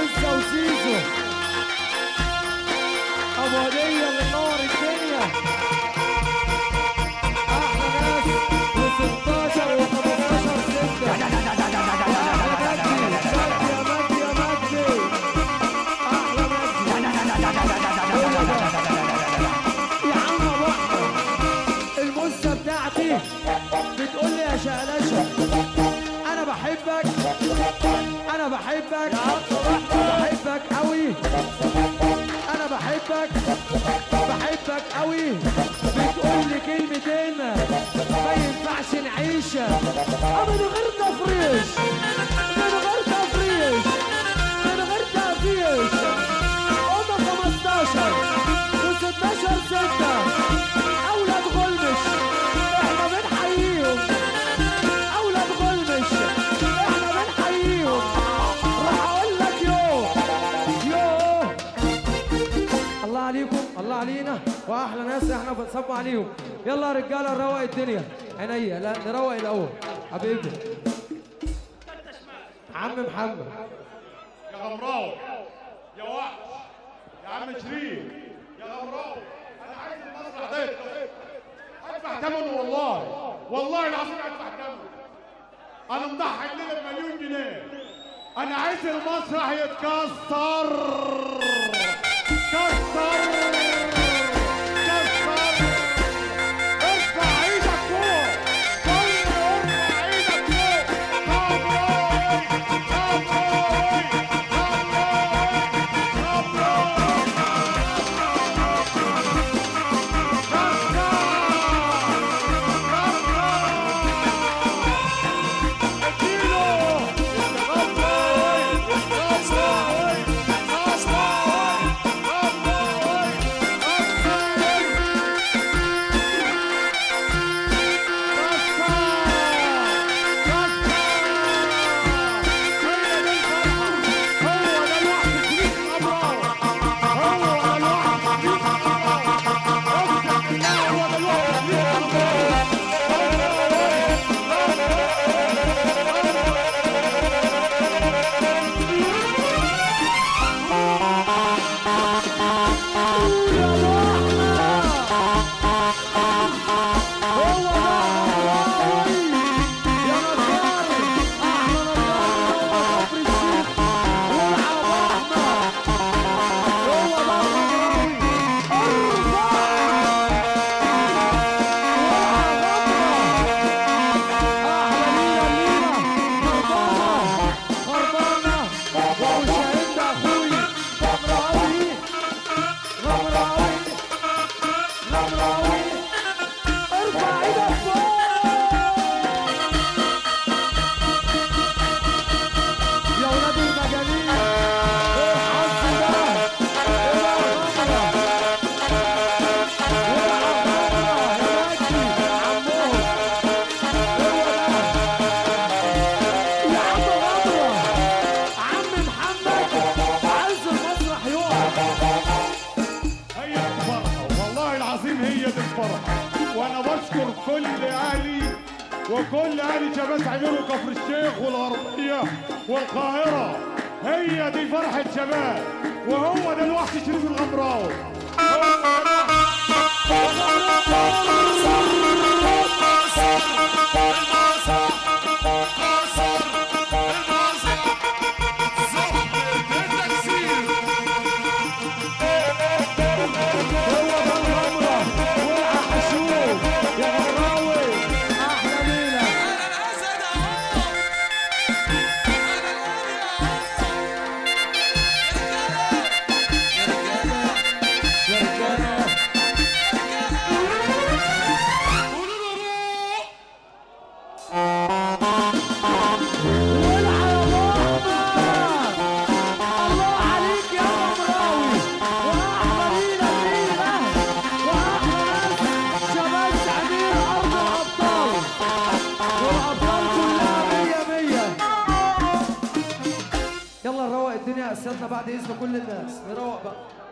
عزة وزيزو ابو هدية اللي منور الدنيا احلى ناس و16 و15 ستة احلى مجدي مجدي يا مجدي يا مجدي احلى مجدي يا عم ابو احمد المزة بتاعتي بتقول لي يا شقلشة انا بحبك انا بحبك بحبك قوي انا بحبك بحبك قوي بتقول لي كلمتين ما ينفعش نعيش من غير تفريش من غير تفريش من غير تقفيش هم 15 و16 ستة اولاد غلمش احنا بنحييهم اولاد غلمش احنا بنحييهم راح اقول لك يو يو الله عليكم الله علينا واحلى ناس احنا بنصب عليهم يلا يا رجاله نروق الدنيا عينيا لا نروق الاول حبيبي عم محمد يا غمراوي يا وحش يا عم شريف يا غمراوي انا عايز المسرح ده ادفع ثمنه والله والله العظيم ادفع ثمنه انا مضحي الليله بمليون جنيه انا عايز المسرح يتكسر كسر كسر ارفع ايدك فوق كل ارفع ايدك فوق غمراوي غمراوي غمراوي ارفع ايدك فوق يا ولاد المجانين ايه الحظ ده ايه بقى الغمرة ايه بقى الغمرة يا مجدي عمهم هو ده يا عم غمرة عم محمد عايز المسرح يقف هي دي الفرحة والله العظيم هي دي الفرحة وأنا بشكر كل أهلي وكل أهلي شباب عملوا كفر الشيخ والغربية والقاهرة هي دي فرحة شباب وهو ده الوحش شريف الغمراوي هو ده الوحش هو ده الغمرة والعحشوش يا غراوي احلى مينا انا الاسد اهو انا القاري اهو يا رجالة قولوا له روح والعب احمد الله عليك يا غمراوي واحلى مينا مينا واحلى ناس شباب تعمير ارض الابطال والابطال كلها مية مية يلا نروق الدنيا يا اساتذه بعد اذن كل الناس نروق بقى